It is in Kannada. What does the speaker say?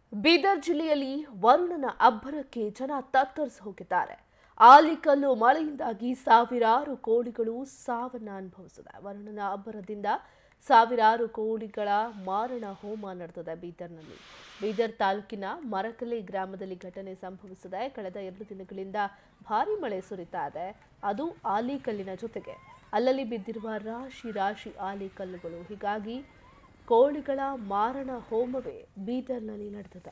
ಬೀದರ್ ಜಿಲ್ಲೆಯಲ್ಲಿ ವರುಣನ ಅಬ್ಬರಕ್ಕೆ ಜನ ತತ್ತರಿಸಿ ಹೋಗಿದ್ದಾರೆ ಆಲಿಕಲ್ಲು ಮಳೆಯಿಂದಾಗಿ ಸಾವಿರಾರು ಕೋಳಿಗಳು ಸಾವನ್ನ ಅನುಭವಿಸಿದೆ ವರುಣನ ಅಬ್ಬರದಿಂದ ಸಾವಿರಾರು ಕೋಳಿಗಳ ಮಾರಣ ಹೋಮ ನಡೆದಿದೆ ಬೀದರ್ನಲ್ಲಿ ಬೀದರ್ ತಾಲೂಕಿನ ಮರಕಲಿ ಗ್ರಾಮದಲ್ಲಿ ಘಟನೆ ಸಂಭವಿಸಿದೆ ಕಳೆದ ಎರಡು ದಿನಗಳಿಂದ ಭಾರಿ ಮಳೆ ಸುರಿತಾ ಇದೆ ಅದು ಆಲಿಕಲ್ಲಿನ ಜೊತೆಗೆ ಅಲ್ಲಲ್ಲಿ ಬಿದ್ದಿರುವ ರಾಶಿ ರಾಶಿ ಆಲಿಕಲ್ಲುಗಳು ಹೀಗಾಗಿ ಕೋಳಿಗಳ ಮಾರಣ ಹೋಮವೇ ಬೀದರ್ನಲ್ಲಿ ನಡೆದಿದೆ